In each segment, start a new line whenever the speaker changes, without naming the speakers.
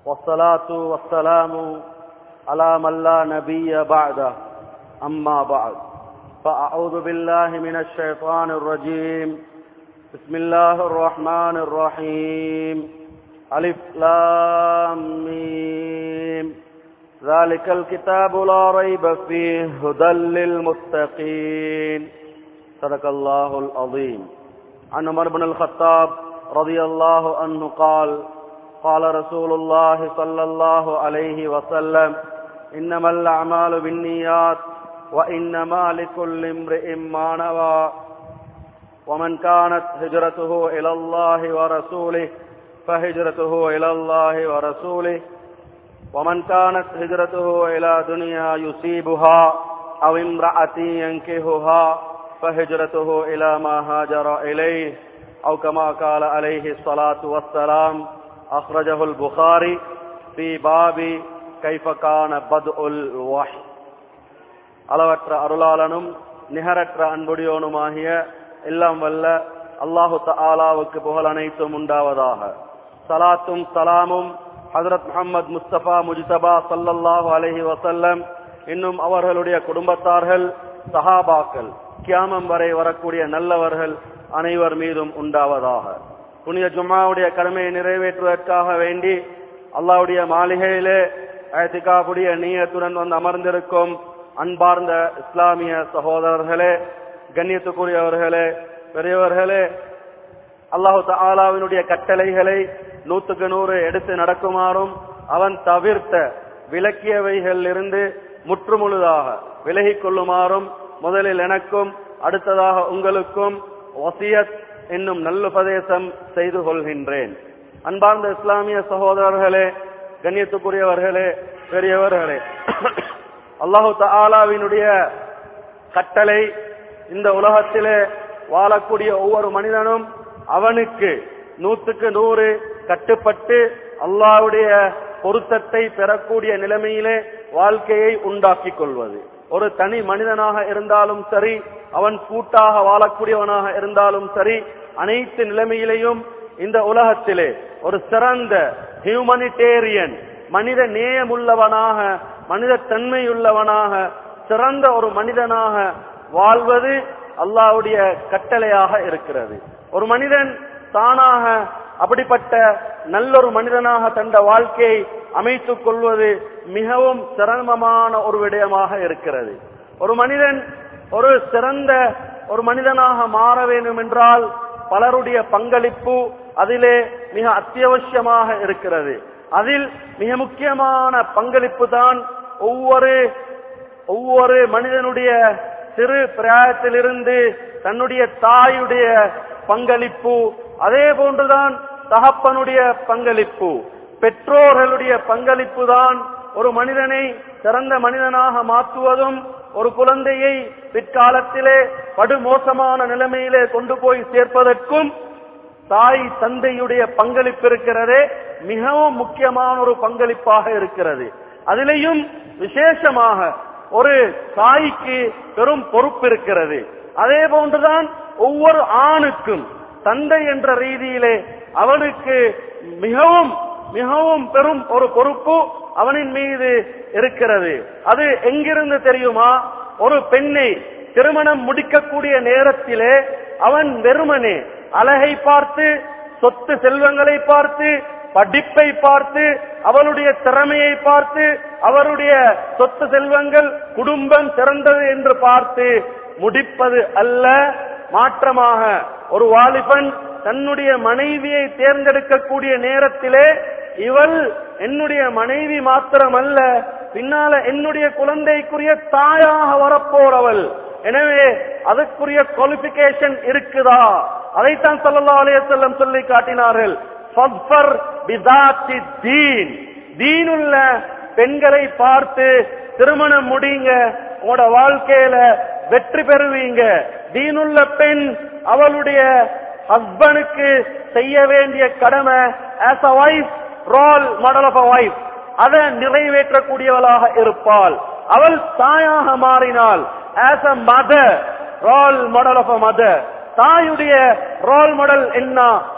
والصلاة والسلام على من لا نبي بعده أما بعد فأعوذ بالله من الشيطان الرجيم بسم الله الرحمن الرحيم ألف لام ميم ذلك الكتاب لا ريب فيه هدى للمتقين صدق الله العظيم عن عمر بن الخطاب رضي الله عنه قال قال رسول الله صلى الله عليه وسلم إنما الأعمال بالنيات وإنما لكل امرئ ما نوى ومن كانت هجرته إلى الله ورسوله فهجرته إلى الله ورسوله ومن كانت هجرته إلى دنيا يصيبها أو امرأة ينكهها فهجرته إلى ما هاجر إليه أو كما قال عليه الصلاة والسلام أخرجه البخاري في باب كيف كان بدء الوحي அளவற்ற அருளாளனும் நிகரற்ற அன்புடையோனுமாகிய எல்லாம் வல்ல அல்லாஹு தாலாவுக்கு புகழ் அனைத்தும் உண்டாவதாக சலாத்தும் சலாமும் ஹசரத் முகமது முஸ்தபா முஜ்தபா சல்லல்லாஹு அலஹி வசல்லம் இன்னும் அவர்களுடைய குடும்பத்தார்கள் சஹாபாக்கள் கியாமம் வரை வரக்கூடிய நல்லவர்கள் அனைவர் மீதும் உண்டாவதாக புனித ஜும்மாவுடைய கடமையை நிறைவேற்றுவதற்காக வேண்டி அல்லாவுடைய மாளிகையிலே அழத்திக்காவுடைய நீயத்துடன் வந்து அமர்ந்திருக்கும் அன்பார்ந்த இஸ்லாமிய சகோதரர்களே கண்ணியத்துக்குரியவர்களே பெரியவர்களே அல்லாஹு தாலாவினுடைய கட்டளைகளை நூத்துக்கு நூறு எடுத்து நடக்குமாறும் அவன் தவிர்த்த விலக்கியவைகள் இருந்து முற்றுமுழுதாக விலகிக் கொள்ளுமாறும் முதலில் எனக்கும் அடுத்ததாக உங்களுக்கும் வசியத் என்னும் நல்லுபதேசம் செய்து கொள்கின்றேன் அன்பார்ந்த இஸ்லாமிய சகோதரர்களே கண்ணியத்துக்குரியவர்களே பெரியவர்களே அல்லாஹு தாலாவினுடைய கட்டளை இந்த உலகத்திலே வாழக்கூடிய ஒவ்வொரு மனிதனும் அவனுக்கு நூத்துக்கு நூறு கட்டுப்பட்டு அல்லாவுடைய பொருத்தத்தை பெறக்கூடிய நிலைமையிலே வாழ்க்கையை உண்டாக்கிக் கொள்வது ஒரு தனி மனிதனாக இருந்தாலும் சரி அவன் கூட்டாக வாழக்கூடியவனாக இருந்தாலும் சரி அனைத்து நிலைமையிலையும் இந்த உலகத்திலே ஒரு சிறந்த ஹியூமனிடேரியன் மனித நேயமுள்ளவனாக மனித தன்மையுள்ளவனாக சிறந்த ஒரு மனிதனாக வாழ்வது அல்லாவுடைய கட்டளையாக இருக்கிறது ஒரு மனிதன் தானாக அப்படிப்பட்ட நல்லொரு மனிதனாக தந்த வாழ்க்கையை அமைத்துக் கொள்வது மிகவும் சிரமமான ஒரு விடயமாக இருக்கிறது ஒரு மனிதன் ஒரு சிறந்த ஒரு மனிதனாக மாற வேண்டும் என்றால் பலருடைய பங்களிப்பு அதிலே மிக அத்தியாவசியமாக இருக்கிறது அதில் மிக முக்கியமான பங்களிப்பு தான் ஒவ்வொரு ஒவ்வொரு மனிதனுடைய சிறு பிராயத்திலிருந்து தன்னுடைய தாயுடைய பங்களிப்பு அதே போன்றுதான் தகப்பனுடைய பங்களிப்பு பெற்றோர்களுடைய பங்களிப்பு தான் ஒரு மனிதனை சிறந்த மனிதனாக மாற்றுவதும் ஒரு குழந்தையை பிற்காலத்திலே படுமோசமான நிலைமையிலே கொண்டு போய் சேர்ப்பதற்கும் தாய் தந்தையுடைய பங்களிப்பு இருக்கிறதே மிகவும் முக்கியமான ஒரு பங்களிப்பாக இருக்கிறது அதிலேயும் விசேஷமாக ஒரு தாய்க்கு பெரும் பொறுப்பு இருக்கிறது அதே போன்றுதான் ஒவ்வொரு ஆணுக்கும் தந்தை என்ற ரீதியிலே அவனுக்கு மிகவும் மிகவும் பெரும் ஒரு பொறுப்பு அவனின் மீது இருக்கிறது அது எங்கிருந்து தெரியுமா ஒரு பெண்ணை திருமணம் முடிக்கக்கூடிய நேரத்திலே அவன் வெறுமனே அழகை பார்த்து சொத்து செல்வங்களை பார்த்து படிப்பை பார்த்து அவளுடைய திறமையை பார்த்து அவருடைய சொத்து செல்வங்கள் குடும்பம் சிறந்தது என்று பார்த்து முடிப்பது அல்ல மாற்றமாக ஒரு வாலிபன் தன்னுடைய மனைவியை தேர்ந்தெடுக்கக்கூடிய நேரத்திலே இவள் என்னுடைய மனைவி மாத்திரமல்ல பின்னால என்னுடைய குழந்தைக்குரிய தாயாக வரப்போறவள் எனவே அதற்குரிய குவாலிபிகேஷன் இருக்குதா அதைத்தான் சொல்லல்லா அலைய செல்லம் சொல்லி காட்டினார்கள் தீன் தீனுள்ள பெண்களை பார்த்து திருமணம் முடிங்க உங்களோட வாழ்க்கையில வெற்றி பெறுவீங்க தீனுள்ள பெண் அவளுடைய ஹஸ்பண்டுக்கு செய்ய வேண்டிய கடமை as a wife role model of a wife அதை நிறைவேற்றக்கூடியவளாக இருப்பாள் அவள் தாயாக மாறினாள் as a mother role model of a mother தாயுடைய ரோல் மாடல் என்ன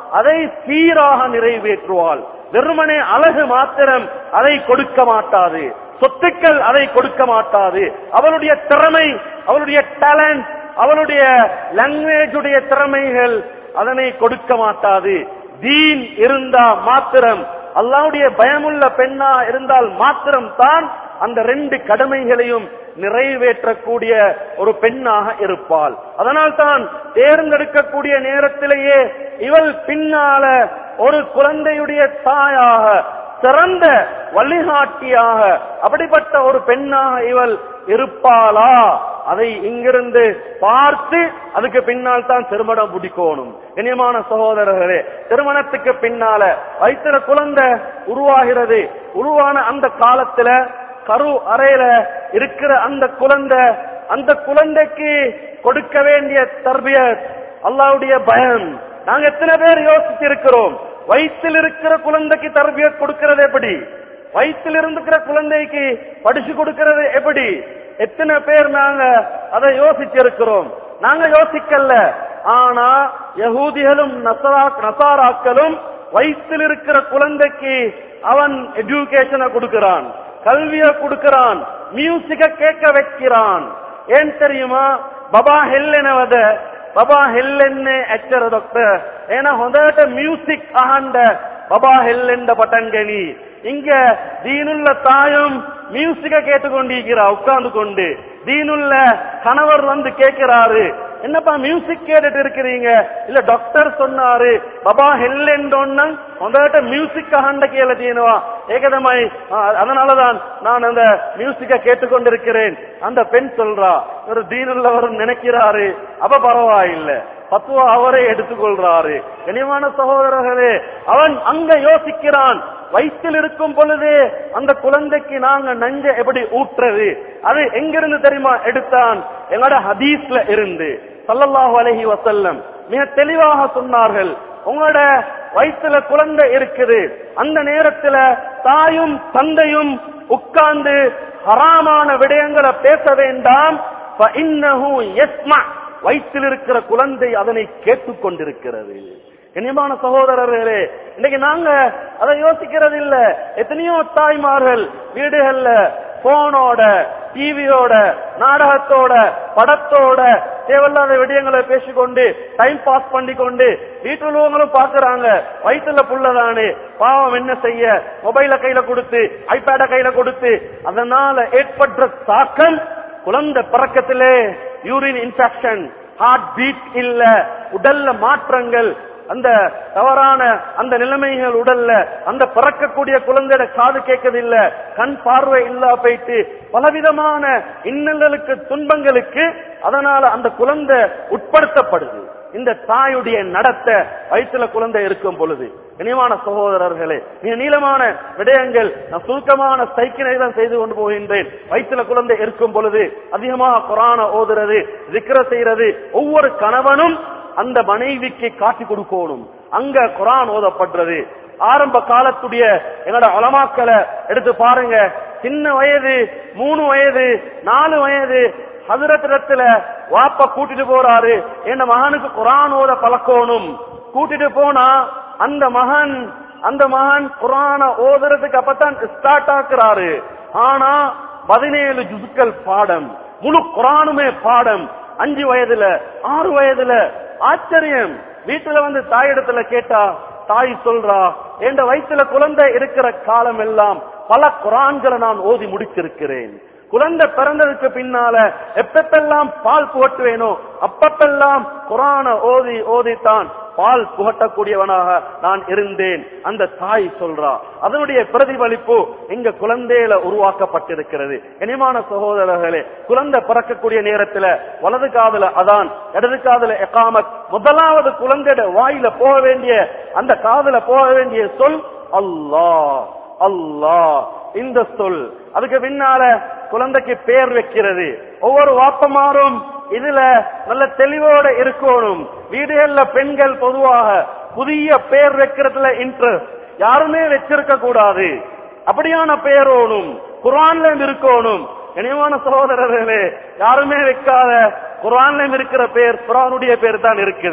அதை சீராக நிறைவேற்றுவாள் வெறுமனே அழகு மாத்திரம் அதை கொடுக்க மாட்டாது சொத்துக்கள் அதை கொடுக்க மாட்டாது அவளுடைய திறமை அவளுடைய டேலண்ட் அவளுடைய லாங்குவேஜுடைய திறமைகள் அதனை கொடுக்க மாட்டாது தீன் இருந்தா மாத்திரம் அல்லாவுடைய பயமுள்ள பெண்ணா இருந்தால் மாத்திரம் தான் அந்த ரெண்டு கடமைகளையும் நிறைவேற்றக்கூடிய ஒரு பெண்ணாக இருப்பாள் அதனால் தான் தேர்ந்தெடுக்கக்கூடிய நேரத்திலேயே இவள் பின்னால ஒரு குழந்தையுடைய தாயாக சிறந்த வழிகாட்டியாக அப்படிப்பட்ட ஒரு பெண்ணாக இவள் இருப்பாளா அதை இங்கிருந்து பார்த்து அதுக்கு பின்னால் தான் திருமணம் முடிக்கணும் இனியமான சகோதரர்களே திருமணத்துக்கு பின்னால வைத்திர குழந்தை உருவாகிறது உருவான அந்த காலத்துல கரு அறையில இருக்கிற அந்த குழந்தை அந்த குழந்தைக்கு கொடுக்க வேண்டிய தர்பியத் அல்லாவுடைய பயம் நாங்க எத்தனை பேர் யோசிச்சிருக்கிறோம் வயிற்றில் இருக்கிற குழந்தைக்கு தர்பியத் கொடுக்கிறது எப்படி வயிற்றில் இருக்கிற குழந்தைக்கு படிச்சு கொடுக்கிறது எப்படி எத்தனை பேர் நாங்க அதை யோசிச்சிருக்கிறோம் நாங்க யோசிக்கல ஆனா யகூதிகளும் நசரா நசாராக்களும் வயிற்றில் இருக்கிற குழந்தைக்கு அவன் எஜுகேஷனை கொடுக்கிறான் கல்விய கொடுக்கிறான் மியூசிக்க கேட்க வைக்கிறான் ಏನ್ தெரியுமா ಬಾಬಾ ಹೆಲ್ಲೆನವದ ಬಾಬಾ ಹೆಲ್ಲೆನ್ನೆ ಎಚ್ಚರ ಡಾಕ್ಟರ್ ಏನ ಹೊಂದಾಟ ಮ್ಯೂಸಿಕ್ ಅಹಂಡ ಬಾಬா ஹெல்லெண்ட பட்டங்கனி இங்க தீனுள்ள தாயும் மியூசிக்க கேட்டுக்கொண்டிருக்கிறா உட்கார்ந்து கொண்டு தீனுள்ள கணவர் வந்து கேட்கிறாரு என்னப்பா மியூசிக் கேட்டுட்டு இருக்கிறீங்க இல்ல டாக்டர் சொன்னாரு பாபா ஹெல்லெண்டோன்னா உங்ககிட்ட மியூசிக் அகண்ட கேள தீனுவா ஏகதமாய் அதனாலதான் நான் அந்த மியூசிக்க கேட்டுக்கொண்டிருக்கிறேன் அந்த பெண் சொல்றா ஒரு தீனுள்ளவர் நினைக்கிறாரு அப்ப பரவாயில்லை பத்துவா அவரே எடுத்துக்கொள்றாரு கனியமான சகோதரர்களே அவன் அங்க யோசிக்கிறான் வயிற்றில் இருக்கும் பொழுது அந்த குழந்தைக்கு நாங்க நஞ்ச எப்படி ஊற்றுறது அது எங்கிருந்து தெரியுமா எடுத்தான் எங்களோட ஹதீஸ்ல இருந்து சல்லல்லாஹு அலைஹி வசல்லம் மிக தெளிவாக சொன்னார்கள் உங்களோட வயிற்றுல குழந்தை இருக்குது அந்த நேரத்துல தாயும் தந்தையும் உட்கார்ந்து ஹராமான விடயங்களை பேச வேண்டாம் فإنه يسمع வயிற்றில் இருக்கிற குழந்தை அதனை கேட்டுக் கொண்டிருக்கிறது இனிமான சகோதரர்களே இன்னைக்கு நாங்க அதை யோசிக்கிறது இல்ல எத்தனையோ தாய்மார்கள் வீடுகள்ல போனோட டிவியோட நாடகத்தோட படத்தோட தேவையில்லாத விடயங்களை பேசிக்கொண்டு டைம் பாஸ் பண்ணி கொண்டு வீட்டில் உள்ளவங்களும் பாக்குறாங்க வயிற்றுல புள்ளதானே பாவம் என்ன செய்ய மொபைல கையில கொடுத்து ஐபேட கையில கொடுத்து அதனால ஏற்பட்ட தாக்கம் குழந்தை பிறக்கத்திலே யூரின் இன்ஃபெக்ஷன் ஹார்ட் பீட் இல்ல உடல்ல மாற்றங்கள் அந்த தவறான அந்த நிலைமைகள் உடல்ல அந்த பிறக்கக்கூடிய குழந்தையோட காது கேட்கதில்ல கண் பார்வை இல்லா போயிட்டு பலவிதமான இன்னல்களுக்கு துன்பங்களுக்கு அதனால அந்த குழந்தை உட்படுத்தப்படுது இந்த தாயுடைய நடத்த வயிற்றுல குழந்தை இருக்கும் பொழுது இனிமான சகோதரர்களே மிக நீளமான விடயங்கள் நான் சுருக்கமான சைக்கிளை தான் செய்து கொண்டு போகின்றேன் வயிற்றுல குழந்தை இருக்கும் பொழுது அதிகமாக குரான ஓதுறது திக்ர செய்யறது ஒவ்வொரு கணவனும் அந்த மனைவிக்கு காட்டி கொடுக்கணும் அங்க குரான் ஓதப்படுறது ஆரம்ப காலத்துடைய என்னோட அலமாக்களை எடுத்து பாருங்க சின்ன வயது மூணு வயது நாலு வயது ஹசரத்திடத்துல வாப்ப கூட்டிட்டு போறாரு என் மகனுக்கு குரான் ஓத பழக்கணும் கூட்டிட்டு போனா அந்த மகன் அந்த மகன் குரான ஓதுறதுக்கு அப்பதான் ஸ்டார்ட் ஆக்குறாரு ஆனா பதினேழு ஜுசுக்கள் பாடம் முழு குரானுமே பாடம் அஞ்சு வயதுல ஆறு வயதுல ஆச்சரியம் வீட்டுல வந்து தாயிடத்துல கேட்டா தாய் சொல்றா என் வயிற்றுல குழந்தை இருக்கிற காலம் எல்லாம் பல குரான்களை நான் ஓதி முடிச்சிருக்கிறேன் குழந்தை பிறந்ததுக்கு பின்னால எப்பப்பெல்லாம் பால் புகட்டுவேனோ அப்பப்பெல்லாம் குரான ஓதி ஓதித்தான் பால் புகட்டக்கூடியவனாக நான் இருந்தேன் அந்த தாய் சொல்றா அதனுடைய பிரதிபலிப்பு இங்க குழந்தையில உருவாக்கப்பட்டிருக்கிறது இனிமான சகோதரர்களே குழந்தை பிறக்கக்கூடிய நேரத்துல வலது காதுல அதான் இடது காதுல எகாமத் முதலாவது குழந்தையோட வாயில போக வேண்டிய அந்த காதுல போக வேண்டிய சொல் அல்லாஹ் அல்லாஹ் இந்த சொல் அதுக்கு பின்னால குழந்தைக்கு பேர் வைக்கிறது ஒவ்வொரு வாப்பமாரும் இதுல நல்ல தெளிவோட இருக்கணும் வீடுகள்ல பெண்கள் பொதுவாக புதிய பேர் வைக்கிறதுல இன்ட்ரெஸ்ட் யாருமே வச்சிருக்க கூடாது அப்படியான பேரோனும் குரான்ல இருக்கணும் இனிமான சகோதரர்களே யாருமே வைக்காத குரான்ல இருக்கிற பேர் குரானுடைய பேர் தான் இருக்குது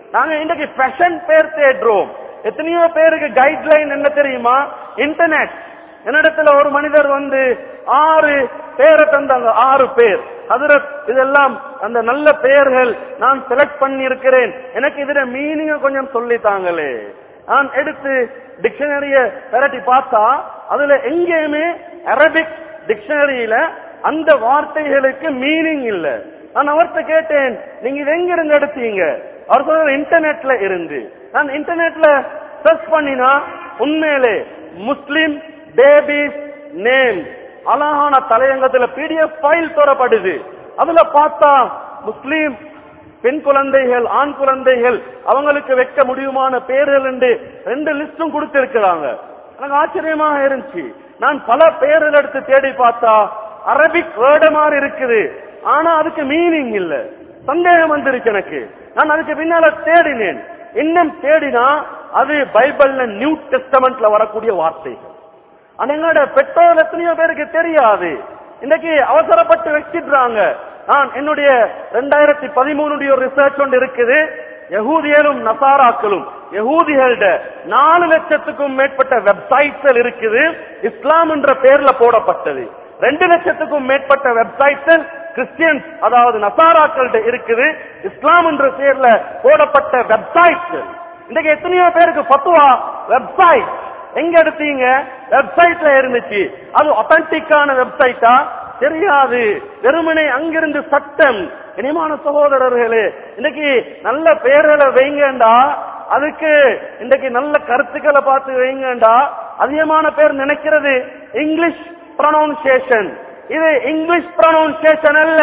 நாங்க இன்றைக்கு ஃபேஷன் பேர் தேடுறோம் எத்தனையோ பேருக்கு கைட்லைன் என்ன தெரியுமா இன்டர்நெட் என்னிடத்துல ஒரு மனிதர் வந்து ஆறு பேரை தந்தாங்க ஆறு பேர் ஹதரத் இதெல்லாம் அந்த நல்ல பெயர்கள் நான் செலக்ட் பண்ணி இருக்கிறேன் எனக்கு இதுல மீனிங் கொஞ்சம் சொல்லித்தாங்களே நான் எடுத்து டிக்ஷனரிய திரட்டி பார்த்தா அதுல எங்கேயுமே அரபிக் டிக்ஷனரியில அந்த வார்த்தைகளுக்கு மீனிங் இல்ல நான் அவர்கிட்ட கேட்டேன் நீங்க இது எங்க இருந்து எடுத்தீங்க அவர் சொல்ற இன்டர்நெட்ல இருந்து நான் இன்டர்நெட்ல சர்ச் பண்ணினா உண்மையிலே முஸ்லிம் பேபிஸ் நேம் அழகான தலையங்கத்துல பிடிஎஃப் ஃபைல் தரப்படுது அதுல பார்த்தா முஸ்லிம் பெண் குழந்தைகள் ஆண் குழந்தைகள் அவங்களுக்கு வைக்க முடியுமான பேர்கள் என்று ரெண்டு லிஸ்டும் கொடுத்திருக்கிறாங்க எனக்கு ஆச்சரியமாக இருந்துச்சு நான் பல பேர்கள் எடுத்து தேடி பார்த்தா அரபிக் வேர்டு மாதிரி இருக்குது ஆனா அதுக்கு மீனிங் இல்ல சந்தேகம் வந்திருக்கு எனக்கு நான் அதுக்கு பின்னால தேடினேன் இன்னும் தேடினா அது பைபிள்ல நியூ டெஸ்டமெண்ட்ல வரக்கூடிய வார்த்தைகள் ஆனா எங்களோட பெற்றோர் எத்தனையோ பேருக்கு தெரியாது இன்னைக்கு அவசரப்பட்டு வச்சிடுறாங்க நான் என்னுடைய ரெண்டாயிரத்தி பதிமூணுடைய ஒரு ரிசர்ச் ஒன்று இருக்குது யகூதியரும் நசாராக்களும் யகூதிகள்ட நாலு லட்சத்துக்கும் மேற்பட்ட வெப்சைட்கள் இருக்குது இஸ்லாம் என்ற பேர்ல போடப்பட்டது ரெண்டு லட்சத்துக்கும் மேற்பட்ட வெப்சைட்கள் கிறிஸ்டியன்ஸ் அதாவது நசாராக்கள்ட இருக்குது இஸ்லாம் என்ற பேர்ல போடப்பட்ட வெப்சைட்கள் இன்னைக்கு எத்தனையோ பேருக்கு பத்துவா வெப்சைட் எங்க எடுத்தீங்க வெப்சைட்ல இருந்துச்சு அது ஒத்தன்டிக்கான வெப்சைட்டா தெரியாது வெறுமனே அங்கிருந்து சட்டம் இனிமான சகோதரர்களே இன்னைக்கு நல்ல பெயர்களை வைங்கண்டா அதுக்கு இன்னைக்கு நல்ல கருத்துக்களை பார்த்து வைங்கண்டா அதிகமான பேர் நினைக்கிறது இங்கிலீஷ் ப்ரொனவுன்சியேஷன் இது இங்கிலீஷ் ப்ரொனவுன்சியேஷன் அல்ல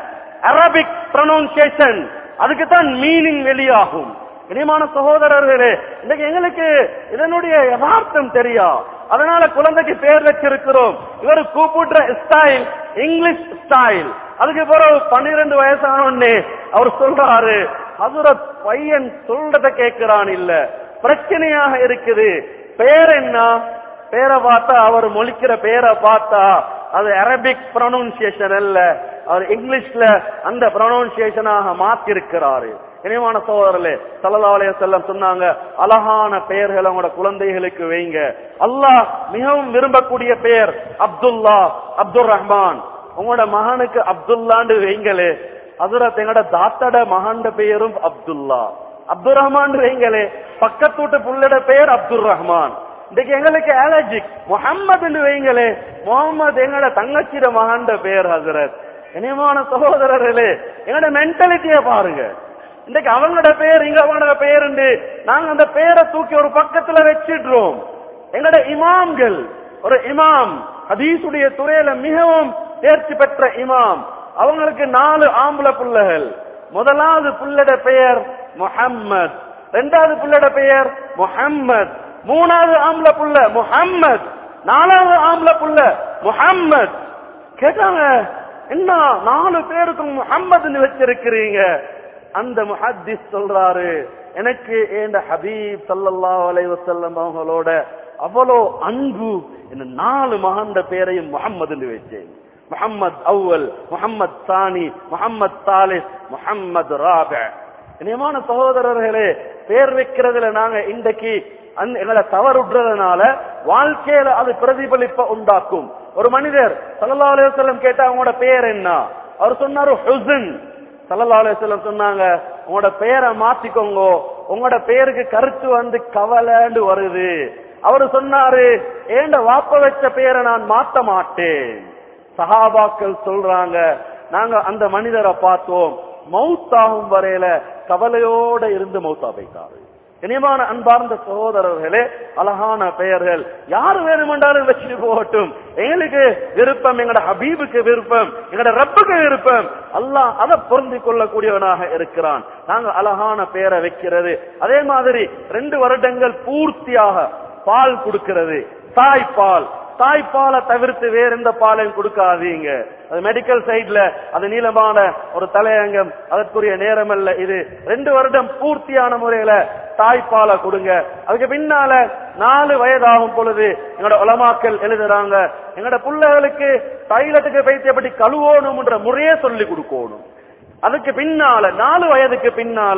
அரபிக் ப்ரொனவுன்சியேஷன் அதுக்கு தான் மீனிங் வெளியாகும் இனிமான சகோதரர்களே இன்னைக்கு எங்களுக்கு இதனுடைய யதார்த்தம் தெரியா அதனால குழந்தைக்கு பேர் வச்சிருக்கிறோம் இவர் கூப்பிடுற ஸ்டைல் இங்கிலீஷ் ஸ்டைல் அதுக்கு பிறகு பன்னிரண்டு வயசான உடனே அவர் சொல்றாரு ஹசரத் பையன் சொல்றத கேட்கிறான் இல்ல பிரச்சனையாக இருக்குது பேர் என்ன பேரை பார்த்தா அவர் மொழிக்கிற பேரை பார்த்தா அது அரபிக் ப்ரொனவுன்சியேஷன் அல்ல அவர் இங்கிலீஷ்ல அந்த ப்ரொனவுன்சியேஷனாக மாத்திருக்கிறாரு இனிமான சோதரர்களே சல்லல்லாஹு அலைஹி வஸல்லம் சொன்னாங்க அழகான பெயர்களை உங்களோட குழந்தைகளுக்கு வைங்க அல்லாஹ் மிகவும் விரும்பக்கூடிய பெயர் அப்துல்லா அப்துல் ரஹ்மான் உங்களோட மகனுக்கு அப்துல்லாண்டு வைங்களே ஹசரத் எங்களோட தாத்தட மகன்ட பெயரும் அப்துல்லா அப்துல் ரஹ்மான் வைங்களே பக்கத்து வீட்டு புள்ளட பெயர் அப்துல் ரஹ்மான் இன்னைக்கு எங்களுக்கு அலர்ஜிக் முகம்மது வைங்களே முகமது எங்களோட தங்கச்சிட மகன்ட பெயர் ஹசரத் இனியமான சகோதரர்களே எங்களோட மென்டாலிட்டிய பாருங்க இன்னைக்கு அவங்களோட பேர் இங்க அவங்களோட பேர் நாங்க அந்த பேரை தூக்கி ஒரு பக்கத்துல வச்சிடுறோம் எங்களோட இமாம்கள் ஒரு இமாம் ஹதீசுடைய துறையில மிகவும் தேர்ச்சி பெற்ற இமாம் அவங்களுக்கு நாலு ஆம்பளை பிள்ளைகள் முதலாவது புள்ளட பெயர் முஹம்மத் ரெண்டாவது புள்ளட பெயர் முஹம்மத் மூணாவது ஆம்பளை புள்ள முஹம்மத் நாலாவது ஆம்பளை புள்ள முஹம்மத் கேட்டாங்க என்ன நாலு பேருக்கும் முஹம்மதுன்னு வச்சிருக்கிறீங்க அந்த முஹத்திஸ் சொல்றாரு எனக்கு ஏண்ட ஹபீப் சல்லல்லாஹு அலைஹி வஸல்லம் அவங்களோட அவ்வளோ அன்பு இந்த நாலு மகண்ட பேரையும் முஹம்மதுன்னு வச்சேன் முஹம்மத் அவ்வல் முஹம்மத் சானி முஹம்மத் சாலிஸ் முஹம்மத் ராபி இனியமான சகோதரர்களே பேர் வைக்கிறதுல நாங்க இன்றைக்கு அந்த எங்களை தவறுடுறதுனால வாழ்க்கையில அது பிரதிபலிப்ப உண்டாக்கும் ஒரு மனிதர் சல்லல்லாஹு அலைஹி வஸல்லம் கேட்டா அவங்களோட பேர் என்ன அவர் சொன்னாரு ஹுசன் சல்லல்லாஹு அலைஹி வஸல்லம் சொன்னாங்க உங்களோட பேரை மாத்திக்கோங்க உங்களோட பேருக்கு கருத்து வந்து கவலைன்னு வருது அவரு சொன்னாரு ஏண்ட வாப்ப வச்ச பேரை நான் மாத்த மாட்டேன் சஹாபாக்கள் சொல்றாங்க நாங்க அந்த மனிதரை பார்த்தோம் மௌத்தாகும் வரையில கவலையோட இருந்து மௌத்தா வைத்தாரு இனியமான அன்பார்ந்த சகோதரர்களே அழகான பெயர்கள் யாரு வேணுமென்றாலும் வச்சுட்டு போகட்டும் எங்களுக்கு விருப்பம் எங்கட ஹபீபுக்கு விருப்பம் எங்கட ரப்புக்கு விருப்பம் அல்லாஹ் அதை பொருந்தி கொள்ளக்கூடியவனாக இருக்கிறான் நாங்க அழகான பெயரை வைக்கிறது அதே மாதிரி ரெண்டு வருடங்கள் பூர்த்தியாக பால் கொடுக்கிறது தாய்ப்பால் தாய்ப்பாலை தவிர்த்து வேற எந்த பாலையும் கொடுக்காதீங்க அது மெடிக்கல் சைட்ல அது நீளமான ஒரு தலையங்கம் அதற்குரிய நேரம் அல்ல இது ரெண்டு வருடம் பூர்த்தியான முறையில தாய்ப்பாலை கொடுங்க அதுக்கு பின்னால நாலு வயதாகும் பொழுது எங்களோட உலமாக்கள் எழுதுறாங்க எங்களோட பிள்ளைகளுக்கு தைலத்துக்கு பைத்தியப்படி கழுவோணும்ன்ற முறையே சொல்லி கொடுக்கணும் அதுக்கு பின்னால நாலு வயதுக்கு பின்னால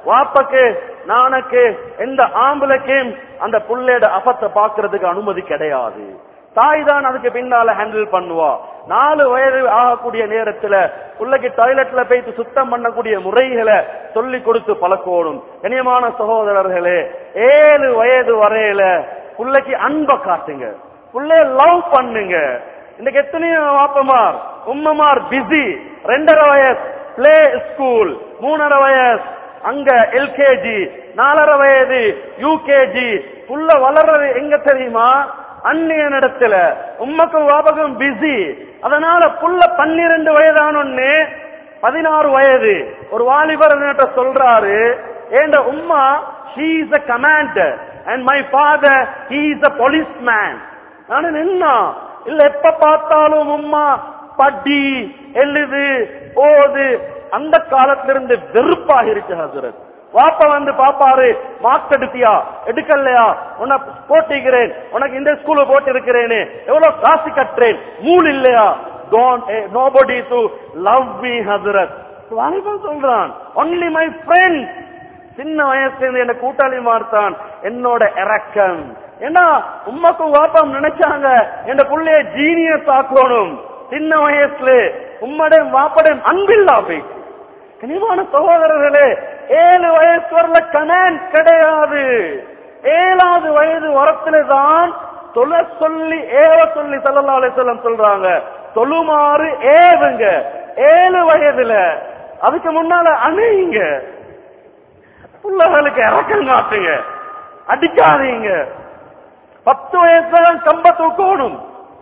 வாப்பக்கு நானக்கு எந்த ஆம்பளைக்கும் அந்த புள்ளையோட அபத்தை பாக்குறதுக்கு அனுமதி கிடையாது தாய் தான் அதுக்கு பின்னால ஹேண்டில் பண்ணுவா நாலு வயது ஆகக்கூடிய நேரத்துல பிள்ளைக்கு டாய்லெட்ல போயிட்டு சுத்தம் பண்ணக்கூடிய முறைகளை சொல்லி கொடுத்து பழக்கணும் கனியமான சகோதரர்களே ஏழு வயது வரையில பிள்ளைக்கு அன்பை காட்டுங்க பிள்ளைய லவ் பண்ணுங்க இன்னைக்கு எத்தனையோ வாப்பமார் உம்மமார் பிஸி ரெண்டரை வயசு பிளே ஸ்கூல் மூணரை வயசு அங்க எல்கேஜி நாலரை வயது யூகேஜி புள்ள வளர்றது எங்க தெரியுமா அந்நிய இடத்துல உம்மக்கும் வாபகம் பிஸி அதனால புள்ள பன்னிரண்டு வயதானொன்னு பதினாறு வயது ஒரு வாலிபர் என்கிட்ட சொல்றாரு ஏண்ட உம்மா she is a commander and my father he is a policeman நான் என்ன இல்ல எப்ப பார்த்தாலும் உம்மா படி எழுது ஓது அந்த காலத்திலிருந்து வெறுப்பாக இருக்கு ஹசரத் வாப்ப வந்து பாப்பாரு மார்க்ஸ் எடுத்தியா எடுக்கலையா உன்னை போட்டிக்கிறேன் உனக்கு இந்த ஸ்கூல்ல போட்டு இருக்கிறேன்னு எவ்வளவு காசு கட்டுறேன் மூல் இல்லையா நோபடி டு லவ் மீ ஹசரத் வாலிபன் சொல்றான் ஒன்லி மை ஃப்ரெண்ட் சின்ன வயசுல இருந்து என்ன கூட்டாளி மார்த்தான் என்னோட இறக்கம் ஏன்னா உம்மக்கும் வாப்பம் நினைச்சாங்க என் புள்ளைய ஜீனியஸ் ஆக்கணும் சின்ன வயசுல உம்மடையும் வாப்படையும் அன்பில்லா போயிட்டு கனிவான சகோதரர்களே ஏழு வயசு வரல கமாண்ட் கிடையாது ஏழாவது வயது வரத்துல தான் தொழ சொல்லி ஏவ சொல்லி சல்லல்லா அலிசல்லம் சொல்றாங்க தொழுமாறு ஏவுங்க ஏழு வயதுல அதுக்கு முன்னால அணையுங்க பிள்ளைகளுக்கு இறக்கம் காட்டுங்க அடிக்காதீங்க பத்து வயசுல கம்ப தூக்கணும்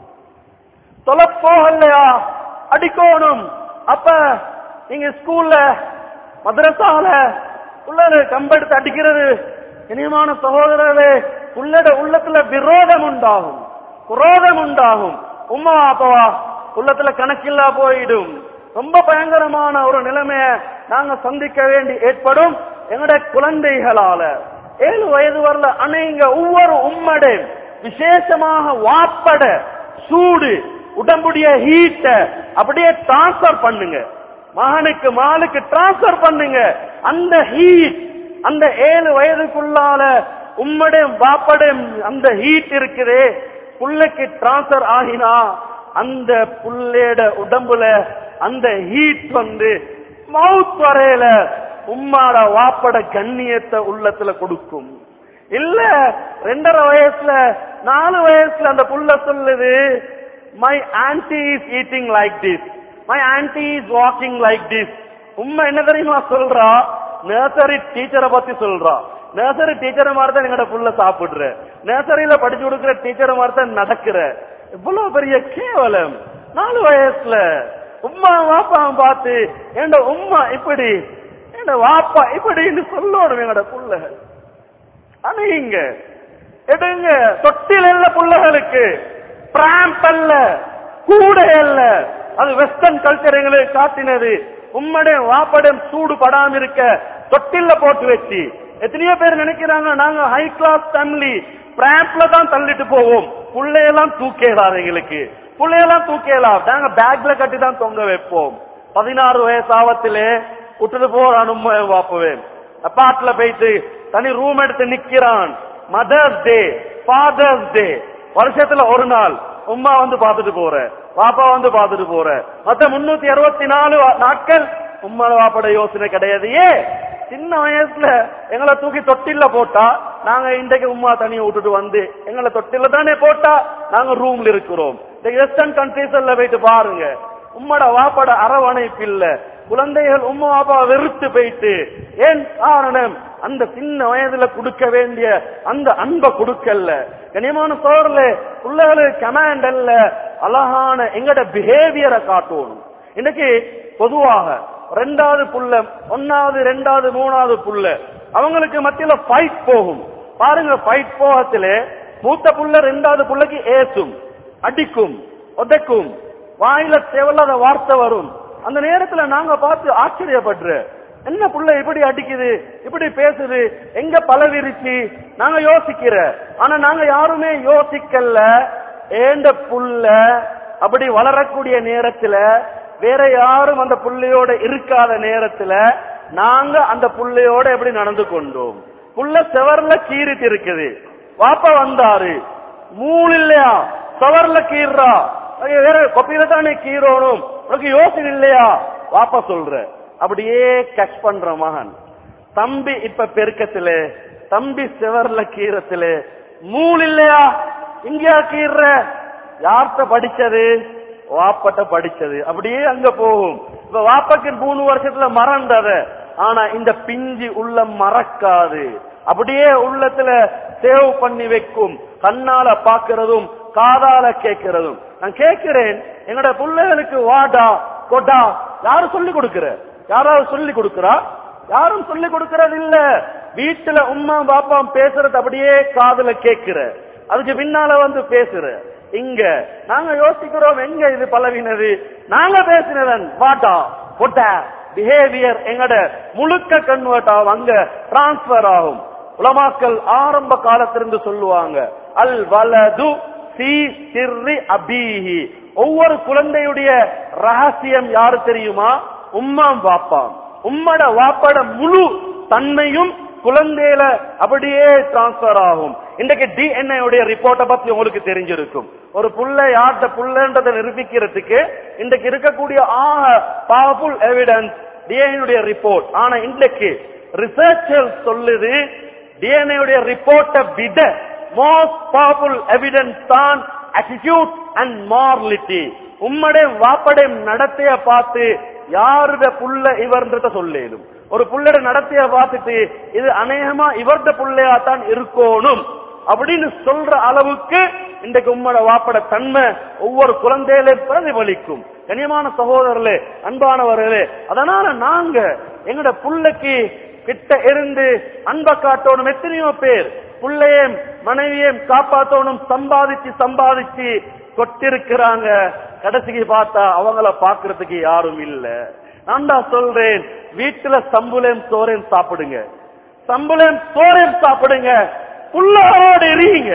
தொலை போகலையா அடிக்கணும் அப்ப நீங்க ஸ்கூல்ல மதரசால உள்ளது கம்பெடுத்து அடிக்கிறது இனியமான சகோதரர்களே உள்ளட உள்ளத்துல விரோதம் உண்டாகும் குரோதம் உண்டாகும் உம்மா அப்பவா உள்ளத்துல கணக்கில்லா போயிடும் ரொம்ப பயங்கரமான ஒரு நிலைமைய நாங்க சந்திக்க வேண்டி ஏற்படும் எங்களுடைய குழந்தைகளால ஏழு வயது வரல அணைங்க ஒவ்வொரு உம்மடை விசேஷமாக வாப்பட சூடு உடம்புடைய ஹீட்ட அப்படியே டிரான்ஸ்பர் பண்ணுங்க மகனுக்கு மாலுக்கு டிரான்ஸ்பர் பண்ணுங்க அந்த ஹீட் அந்த ஏழு வயதுக்குள்ளால உம்மடையும் பாப்படையும் அந்த ஹீட் இருக்குதே புள்ளைக்கு டிரான்ஸ்பர் ஆகினா அந்த புள்ளையோட உடம்புல அந்த ஹீட் வந்து மவுத் வரையில உம்மாட வாப்பட கண்ணியத்தை உள்ளத்துல கொடுக்கும் இல்ல ரெண்டரை வயசுல நாலு வயசுல அந்த புள்ள சொல்லுது my aunty is eating like this my aunty is walking like this உண்மை என்ன தெரியுமா சொல்றா நர்சரி டீச்சரை பத்தி சொல்றா நர்சரி டீச்சரை மாதிரி தான் எங்கட புள்ள சாப்பிடுற நர்சரியில படிச்சு கொடுக்கிற டீச்சரை மாதிரி தான் நடக்கிற இவ்வளவு பெரிய கேவலம் நாலு வயசுல உம்மா வாப்பா பார்த்து ஏண்ட உம்மா இப்படி ஏண்ட வாப்பா இப்படின்னு சொல்லணும் எங்கட புள்ள அணையுங்க எடுங்க தொட்டில் இல்ல புள்ளகளுக்கு பிராம்ப் அல்ல கூட அல்ல அது வெஸ்டர்ன் கல்ச்சர் எங்களுக்கு காட்டினது உம்மடைய வாப்படம் சூடு படாம இருக்க தொட்டில்ல போட்டு வச்சு எத்தனையோ பேர் நினைக்கிறாங்க நாங்க ஹை கிளாஸ் ஃபேமிலி பிராம்ப்ல தான் தள்ளிட்டு போவோம் புள்ளையெல்லாம் தூக்கேலாது எங்களுக்கு புள்ளையெல்லாம் தூக்கேலாம் நாங்க பேக்ல கட்டி தான் தொங்க வைப்போம் பதினாறு வயசு ஆவத்திலே விட்டுட்டு போறான் உண்மை வாப்புவேன் அப்பாட்ல போயிட்டு தனி ரூம் எடுத்து நிக்கிறான் மதர்ஸ் டே ஃபாதர்ஸ் டே வருஷத்துல ஒரு நாள் உம்மா வந்து பாத்துட்டு போற பாப்பா வந்து பாத்துட்டு போற மத்த முன்னூத்தி அறுபத்தி நாலு நாட்கள் உம்மா வாப்பட யோசனை கிடையாது ஏ சின்ன வயசுல எங்களை தூக்கி தொட்டில்ல போட்டா நாங்க இன்றைக்கு உம்மா தனியை விட்டுட்டு வந்து எங்களை தொட்டில்ல தானே போட்டா நாங்க ரூம்ல இருக்கிறோம் இந்த வெஸ்டர்ன் கண்ட்ரீஸ்ல போயிட்டு பாருங்க உம்மட வாப்பட அரவணைப்பு இல்ல குழந்தைகள் உம்மா வாப்பா வெறுத்து போயிட்டு ஏன் காரணம் அந்த சின்ன வயதுல கொடுக்க வேண்டிய அந்த அன்பை கொடுக்கல கனியமான சோழர்ல பிள்ளைகளுக்கு கமாண்ட் அல்ல அழகான எங்கட பிஹேவியரை காட்டணும் இன்னைக்கு பொதுவாக ரெண்டாவது புள்ள ஒன்னாவது ரெண்டாவது மூணாவது புள்ள அவங்களுக்கு மத்தியில ஃபைட் போகும் பாருங்க ஃபைட் போகத்திலே மூத்த புள்ள ரெண்டாவது புள்ளைக்கு ஏசும் அடிக்கும் உதைக்கும் வாயில தேவையில்லாத வார்த்தை வரும் அந்த நேரத்துல நாங்க பார்த்து ஆச்சரியப்படுற என்ன புள்ள இப்படி அடிக்குது இப்படி பேசுது எங்க பலவிருச்சு நாங்க யோசிக்கிற ஆனா நாங்க யாருமே யோசிக்கல ஏண்ட புள்ள அப்படி வளரக்கூடிய நேரத்துல வேற யாரும் அந்த புள்ளையோட இருக்காத நேரத்துல நாங்க அந்த புள்ளையோட எப்படி நடந்து கொண்டோம் புள்ள செவர்ல கீறிட்டு இருக்குது வாப்பா வந்தாரு மூணு இல்லையா செவர்ல கீறா ஐயோ, வேற கொப்பியில தானே கீறோணும் உனக்கு யோசனை இல்லையா வாப்பா சொல்ற அப்படியே கட் பண்ற மகன் தம்பி இப்ப பெருக்கத்துல தம்பி செவர்ல கீரத்துல மூணு இல்லையா இங்கயா கீற யார்கிட்ட படிச்சது வாப்பட்ட படிச்சது அப்படியே அங்க போகும் இப்ப வாப்பாக்கு மூணு வருஷத்துல மறந்தத ஆனா இந்த பிஞ்சு உள்ள மறக்காது அப்படியே உள்ளத்துல சேவ் பண்ணி வைக்கும் கண்ணால பாக்குறதும் காதால கேட்கிறதும் நான் கேட்கிறேன் எங்கட பிள்ளைகளுக்கு வாடா கொடா யாரு சொல்லி கொடுக்கிற யாராவது சொல்லி கொடுக்கிறா யாரும் சொல்லி கொடுக்கறது இல்ல வீட்டுல உம்மா பாப்பா பேசுறது அப்படியே காதுல கேட்கிற அதுக்கு பின்னால வந்து பேசுற இங்க நாங்க யோசிக்கிறோம் எங்க இது பலவினது நாங்க பேசினதன் வாட்டா கொட்ட பிஹேவியர் எங்கட முழுக்க கன்வெர்ட் ஆகும் அங்க டிரான்ஸ்பர் ஆகும் உலமாக்கள் ஆரம்ப காலத்திலிருந்து சொல்லுவாங்க அல் வலது சி சிர்ரி அபீஹி ஒவ்வொரு குழந்தையுடைய ரகசியம் யாரு தெரியுமா உம்மாம் வாப்பாம் உம்மட வாப்பட முழு தன்மையும் குழந்தையில அப்படியே டிரான்ஸ்பர் ஆகும் இன்றைக்கு டிஎன்ஏ உடைய ரிப்போர்ட்டை பத்தி உங்களுக்கு தெரிஞ்சிருக்கும் ஒரு புள்ள யார்கிட்ட புள்ளன்றதை நிரூபிக்கிறதுக்கு இன்றைக்கு இருக்கக்கூடிய ஆக பவர்ஃபுல் எவிடன்ஸ் டிஎன்ஏ ரிப்போர்ட் ஆனா இன்றைக்கு ரிசர்ச்சர் சொல்லுது டிஎன்ஏ உடைய ரிப்போர்ட்டை விட மோஸ்ட் பவர்ஃபுல் எவிடன்ஸ் தான் attitude அண்ட் மாரலிட்டி உம்மடைய வாப்படைய நடத்தைய பார்த்து யாருட புள்ள இவர்ன்றத சொல்லேடும் ஒரு புள்ளட நடத்தைய பார்த்துட்டு இது அநேகமா இவர்ட புள்ளையா தான் இருக்கணும் அப்படின்னு சொல்ற அளவுக்கு இன்றைக்கு உம்மட வாப்பட தன்மை ஒவ்வொரு குழந்தையிலே பிரதிபலிக்கும் கனியமான சகோதரர்களே அன்பானவர்களே அதனால நாங்க எங்கட புள்ளைக்கு கிட்ட இருந்து அன்ப காட்டணும் எத்தனையோ பேர் புள்ளையும் மனைவியையும் காப்பாத்தணும் சம்பாதிச்சு சம்பாதிச்சு கொட்டிருக்கிறாங்க கடைசிக்கு பார்த்தா அவங்கள பாக்குறதுக்கு யாரும் இல்ல நான் தான் சொல்றேன் வீட்டுல சம்புலேம் சோறையும் சாப்பிடுங்க சம்புலேம் சோறையும் சாப்பிடுங்க புள்ளோடு எரியுங்க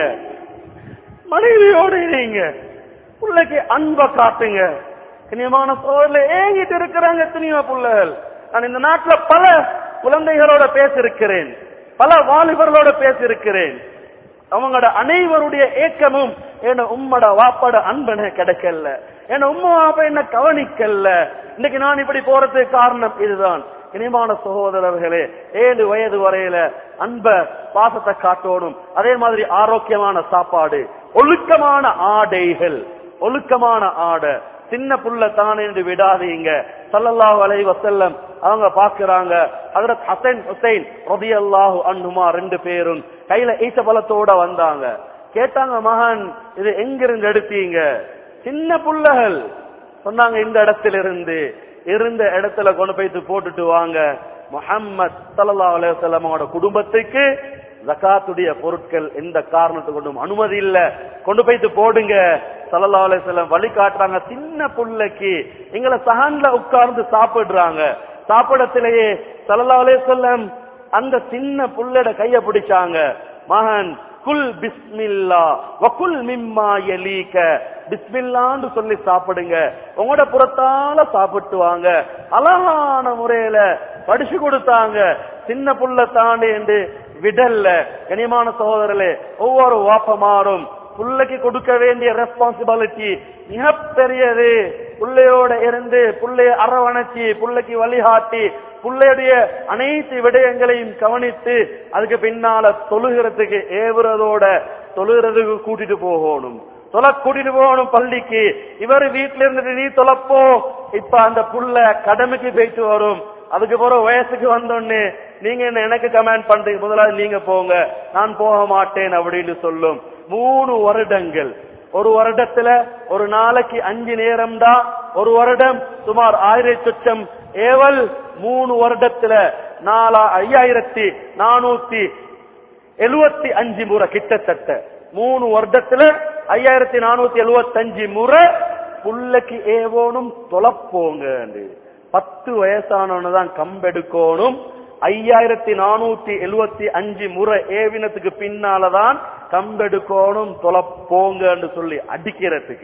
மனைவியோடு எரியுங்க பிள்ளைக்கு அன்ப காட்டுங்க கண்ணியமான சோழல ஏங்கிட்டு இருக்கிறாங்க எத்தனையோ புள்ளைகள் நான் இந்த நாட்டுல பல குழந்தைகளோட பேசியிருக்கிறேன் பல வாலிபர்களோட பேசியிருக்கிறேன் அவங்களோட அனைவருடைய ஏக்கமும் என்ன உம்மட வாப்பட அன்பன கிடைக்கல என்ன உம்மா வாப்ப என்ன கவனிக்கல இன்னைக்கு நான் இப்படி போறதுக்கு காரணம் இதுதான் இனிமான சகோதரர்களே ஏழு வயது வரையில அன்ப பாசத்தை காட்டணும் அதே மாதிரி ஆரோக்கியமான சாப்பாடு ஒழுக்கமான ஆடைகள் ஒழுக்கமான ஆடை சின்ன புள்ள தானே என்று விடாதீங்க சல்லல்லாஹு அலைஹி வஸல்லம் அவங்க பாக்குறாங்க ஹஜரத் ஹசன் ஹுசைன் ரலியல்லாஹு அன்ஹுமா ரெண்டு பேரும் கையில ஈச்ச பழத்தோட வந்தாங்க கேட்டாங்க மகன் இது எங்கிருந்து எடுத்தீங்க சின்ன புள்ளகள் சொன்னாங்க இந்த இடத்துல இருந்து இருந்த இடத்துல கொண்டு போயிட்டு போட்டுட்டு வாங்க முஹம்மத் ஸல்லல்லாஹு அலைஹி வஸல்லம் அவங்களோட குடும்பத்துக்கு ஜகாத்துடைய பொருட்கள் எந்த காரணத்தை கொண்டும் அனுமதி இல்ல கொண்டு போயிட்டு போடுங்க ஸல்லல்லாஹு அலைஹி வஸல்லம் வழி காட்டுறாங்க சின்ன புள்ளைக்கு எங்களை சஹான்ல உட்கார்ந்து சாப்பிடுறாங்க சாப்பிடத்திலேயே ஸல்லல்லாஹு அலைஹி வஸல்லம் அந்த சின்ன புள்ளட கைய பிடிச்சாங்க மகன் குல் பிஸ்மில்லா வகுல் மிம்மா எலீக பிஸ்மில்லான்னு சொல்லி சாப்பிடுங்க உங்களோட புறத்தால சாப்பிட்டு வாங்க அழகான முறையில படிச்சு கொடுத்தாங்க சின்ன புள்ள தாண்டி என்று விடல்ல கனியமான சகோதரர்களே ஒவ்வொரு வாப்பமாறும் புள்ளைக்கு கொடுக்க வேண்டிய ரெஸ்பான்சிபிலிட்டி மிக பெரியது புள்ளையோட இருந்து புள்ளைய அரவணைச்சி புள்ளைக்கு வழிகாட்டி புள்ளையுடைய அனைத்து விடயங்களையும் கவனித்து அதுக்கு பின்னால தொழுகிறதுக்கு ஏவுறதோட தொழுகிறதுக்கு கூட்டிட்டு போகணும் தொலை கூட்டிட்டு போகணும் பள்ளிக்கு இவர் வீட்டுல இருந்துட்டு நீ தொலைப்போ இப்ப அந்த புள்ள கடமைக்கு போயிட்டு வரும் அதுக்கு பிறகு வயசுக்கு வந்தோடனே நீங்க என்ன எனக்கு கமெண்ட் பண்றீங்க முதலாவது நீங்க போங்க நான் போக மாட்டேன் அப்படின்னு சொல்லும் மூணு வருடங்கள் ஒரு வருடத்துல ஒரு நாளைக்கு அஞ்சு நேரம் தான் ஒரு வருடம் சுமார் ஆயிரத்தி சொச்சம் ஏவல் மூணு வருடத்துல நாலா ஐயாயிரத்தி நானூத்தி எழுவத்தி அஞ்சு முறை கிட்டத்தட்ட மூணு வருடத்துல ஐயாயிரத்தி நானூத்தி எழுவத்தி அஞ்சு முறை புள்ளைக்கு ஏவோனும் தொலைப்போங்க பத்து வயசானவனு தான் கம்பெடுக்கணும் ஐயாயிரத்தி நானூத்தி எழுவத்தி அஞ்சு முறை ஏவினத்துக்கு பின்னாலதான் கம்பெடுக்கணும் தொலைப்போங்கன்னு சொல்லி அடிக்கிறதுக்கு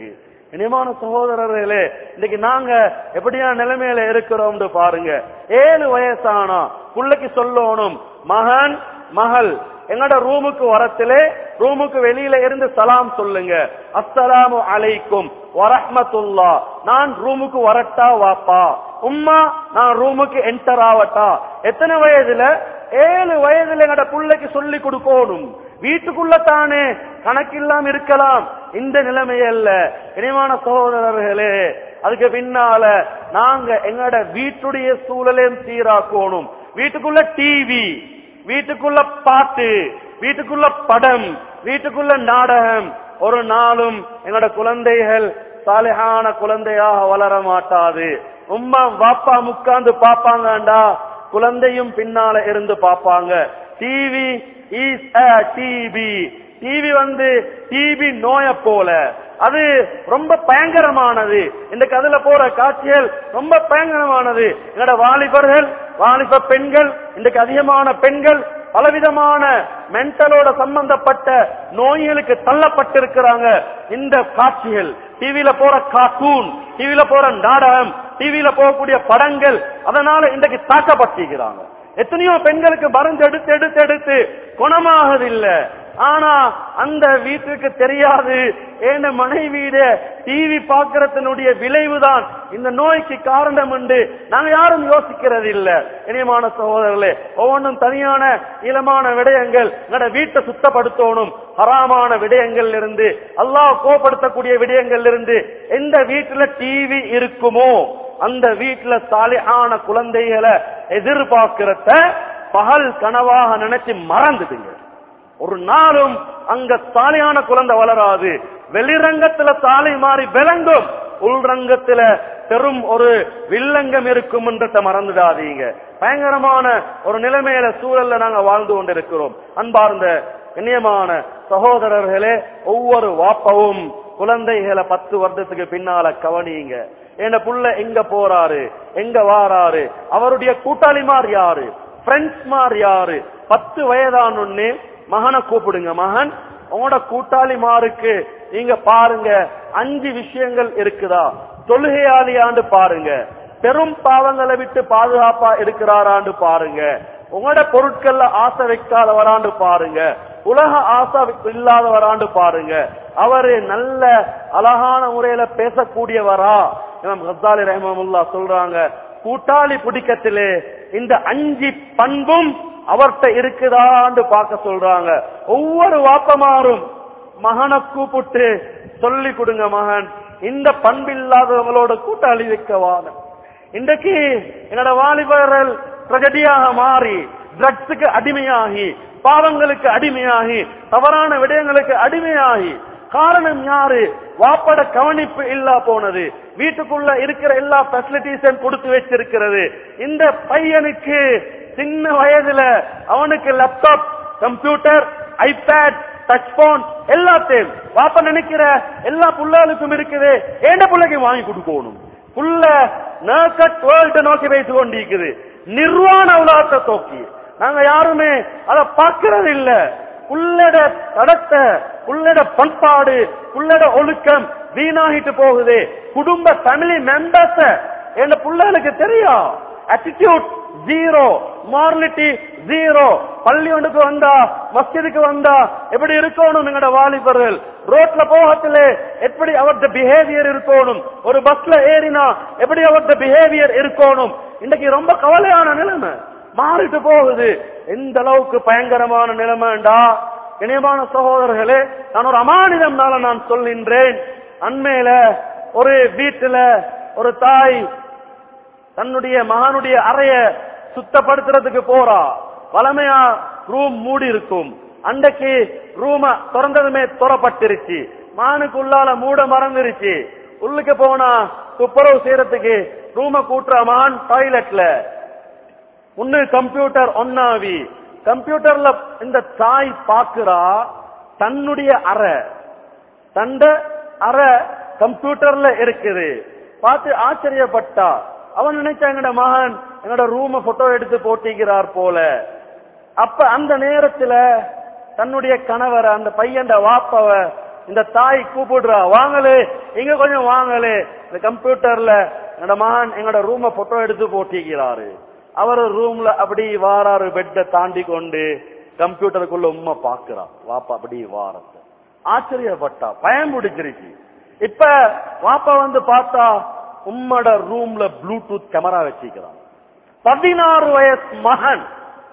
இனிமான சகோதரர்களே இன்னைக்கு நாங்க எப்படியான நிலைமையில இருக்கிறோம்னு பாருங்க ஏழு வயசானா புள்ளைக்கு சொல்லணும் மகன் மகள் எங்கட ரூமுக்கு வரத்திலே ரூமுக்கு வெளியில இருந்து சலாம் சொல்லுங்க அஸ்ஸலாமு அலைக்கும் வரஹ்மத்துல்லா நான் ரூமுக்கு வரட்டா வாப்பா உம்மா நான் ரூமுக்கு என்டர் ஆவட்டா எத்தனை வயதுல ஏழு வயதுல எங்கட புள்ளைக்கு சொல்லி கொடுக்கணும் வீட்டுக்குள்ள தானே கணக்கில்லாம இருக்கலாம் இந்த நிலைமை அல்ல இனிமான சகோதரர்களே அதுக்கு பின்னால நாங்க எங்கட வீட்டுடைய சூழலையும் சீராக்கணும் வீட்டுக்குள்ள டிவி வீட்டுக்குள்ள பாட்டு வீட்டுக்குள்ள படம் வீட்டுக்குள்ள நாடகம் ஒரு நாளும் எங்களோட குழந்தைகள் சாலிஹான குழந்தையாக வளர மாட்டாது உம்மா வாப்பா முக்காந்து பாப்பாங்கண்டா குழந்தையும் பின்னால இருந்து பாப்பாங்க டிவி இஸ் டிவி டிவி வந்து டிவி நோய போல அது ரொம்ப பயங்கரமானது இன்றைக்கு அதுல போற காட்சிகள் ரொம்ப பயங்கரமானது என்னோட வாலிபர்கள் வாலிப பெண்கள் இன்றைக்கு அதிகமான பெண்கள் பலவிதமான மென்டலோட சம்பந்தப்பட்ட நோய்களுக்கு தள்ளப்பட்டிருக்கிறாங்க இந்த காட்சிகள் டிவியில போற கார்ட்டூன் டிவியில போற நாடகம் டிவியில போகக்கூடிய படங்கள் அதனால இன்றைக்கு தாக்கப்பட்டிருக்கிறாங்க எத்தனையோ பெண்களுக்கு மருந்து எடுத்து எடுத்து எடுத்து குணமாகதில்லை ஆனா அந்த வீட்டுக்கு தெரியாது ஏன மனைவியிட டிவி பார்க்கறதனுடைய விளைவுதான் இந்த நோய்க்கு காரணம் என்று நாங்க யாரும் யோசிக்கிறது இல்ல இனியமான சகோதரர்களே ஒவ்வொன்றும் தனியான இளமான விடயங்கள் எங்கட வீட்டை சுத்தப்படுத்தணும் ஹராமான விடயங்கள் இருந்து அல்லாஹ் கோபப்படுத்தக்கூடிய விடயங்கள் இருந்து எந்த வீட்டுல டிவி இருக்குமோ அந்த வீட்டுல சாலியான குழந்தைகளை எதிர்பார்க்கிறத பகல் கனவாக நினைச்சு மறந்துடுங்க ஒரு நாளும் அங்க சாலையான குழந்தை வளராது வெளிரங்கத்துல சாலை மாறி விளங்கும் உள்ரங்கத்துல பெரும் ஒரு வில்லங்கம் இருக்கும் என்றத மறந்துடாதீங்க பயங்கரமான ஒரு நிலைமையில சூழல்ல நாங்க வாழ்ந்து கொண்டிருக்கிறோம் அன்பார்ந்த இனியமான சகோதரர்களே ஒவ்வொரு வாப்பவும் குழந்தைகளை பத்து வருடத்துக்கு பின்னால கவனிங்க என் புள்ள எங்க போறாரு எங்க வாராரு அவருடைய கூட்டாளிமார் யாரு ஃப்ரெண்ட்ஸ் மார் யாரு பத்து வயதானொன்னு மகனை கூப்பிடுங்க மகன் உங்களோட கூட்டாளிமாருக்கு நீங்க பாருங்க அஞ்சு விஷயங்கள் இருக்குதா தொழுகையாளியாண்டு பாருங்க பெரும் பாவங்களை விட்டு பாதுகாப்பா இருக்கிறாராண்டு பாருங்க உங்களோட பொருட்கள்ல ஆசை வைக்காதவராண்டு பாருங்க உலக ஆசை இல்லாதவராண்டு பாருங்க அவரு நல்ல அழகான முறையில பேசக்கூடியவரா இமாம் ஹசாலி ரஹமுல்லா சொல்றாங்க கூட்டாளி பிடிக்கத்திலே இந்த அஞ்சு பண்பும் அவர்கிட்ட இருக்குதான்னு பார்க்க சொல்றாங்க ஒவ்வொரு வாப்பமாரும் மகனை கூப்பிட்டு சொல்லி கொடுங்க மகன் இந்த பண்பில்லாதவங்களோட கூட்டாளி வைக்கவான இன்றைக்கு என்னோட வாலிபர்கள் ட்ரெஜடியாக மாறி ட்ரக்ஸுக்கு அடிமையாகி பாவங்களுக்கு அடிமையாகி தவறான விடயங்களுக்கு அடிமையாகி காரணம் யாரு வாப்பட கவனிப்பு இல்லா போனது வீட்டுக்குள்ள இருக்கிற எல்லா பெசிலிட்டிஸும் கொடுத்து வச்சிருக்கிறது இந்த பையனுக்கு சின்ன வயதுல அவனுக்கு laptop computer iPad touch phone எல்லாத்தையும் வாப்ப நினைக்கிற எல்லா புள்ளாளுக்கும் இருக்குது ஏண்ட பிள்ளைக்கு வாங்கி கொடுக்கணும் புள்ள நேக்கட் வேர்ல்ட நோக்கி வைத்து கொண்டிருக்குது நிர்வாண உலகத்தை தோக்கி நாங்க யாருமே அதை பார்க்கறது இல்ல புள்ளட தடத்தை புள்ளட பண்பாடு புள்ளட ஒழுக்கம் வீணாகிட்டு போகுது குடும்ப ஃபேமிலி மெம்பர்ஸ் என் புள்ளைகளுக்கு தெரியும் attitude ஜீரோ மாரலிட்டி ஜீரோ பள்ளி ஒன்றுக்கு வந்தா மஸ்ஜிதுக்கு வந்தா எப்படி இருக்கணும் எங்கட வாலிபர்கள் ரோட்ல போகத்திலே எப்படி அவர்த பிஹேவியர் இருக்கணும் ஒரு பஸ்ல ஏறினா எப்படி அவர்த பிஹேவியர் இருக்கணும் இன்னைக்கு ரொம்ப கவலையான நிலைமை மாறிட்டு போகுது எந்த அளவுக்கு பயங்கரமான நிலைமைண்டா இணையமான சகோதரர்களே நான் ஒரு அமானிதம்னால நான் சொல்கின்றேன் அண்மையில ஒரு வீட்டுல ஒரு தாய் தன்னுடைய மகனுடைய அறைய சுத்தப்படுத்துறதுக்கு போறா வளமையா ரூம் மூடி இருக்கும் அன்றைக்கு ரூம திறந்ததுமே துறப்பட்டிருச்சு மகனுக்கு உள்ளால மூட மறந்துருச்சு உள்ளுக்கு போனா துப்புரவு செய்யறதுக்கு ரூம கூட்டுற மகன் டாய்லெட்ல ஒன்னு கம்ப்யூட்டர் ஒன்னாவி கம்ப்யூட்டர்ல இந்த தாய் பாக்குறா தன்னுடைய அறை தண்ட அறை கம்ப்யூட்டர்ல இருக்குது பார்த்து ஆச்சரியப்பட்டா அவன் நினைச்சா எங்கட மகன் என்னோட ரூம போட்டோ எடுத்து போட்டிக்கிறார் போல அப்ப அந்த நேரத்துல தன்னுடைய கணவரை அந்த பையன் வாப்பவ இந்த தாய் கூப்பிடுறா வாங்கலே இங்க கொஞ்சம் வாங்கலே இந்த கம்ப்யூட்டர்ல என்னோட மகன் எங்களோட ரூம போட்டோ எடுத்து போட்டிக்கிறாரு அவர் ரூம்ல அப்படி வாராரு பெட்டை தாண்டி கொண்டு கம்ப்யூட்டருக்குள்ள உம்மை பாக்குறா வாப்பா அப்படி வாரத்தை ஆச்சரியப்பட்டா பயம் பிடிச்சிருச்சு இப்ப வாப்பா வந்து பார்த்தா உம்மோட ரூம்ல ப்ளூடூத் கேமரா வச்சிருக்கிறான் பதினாறு வயசு மகன்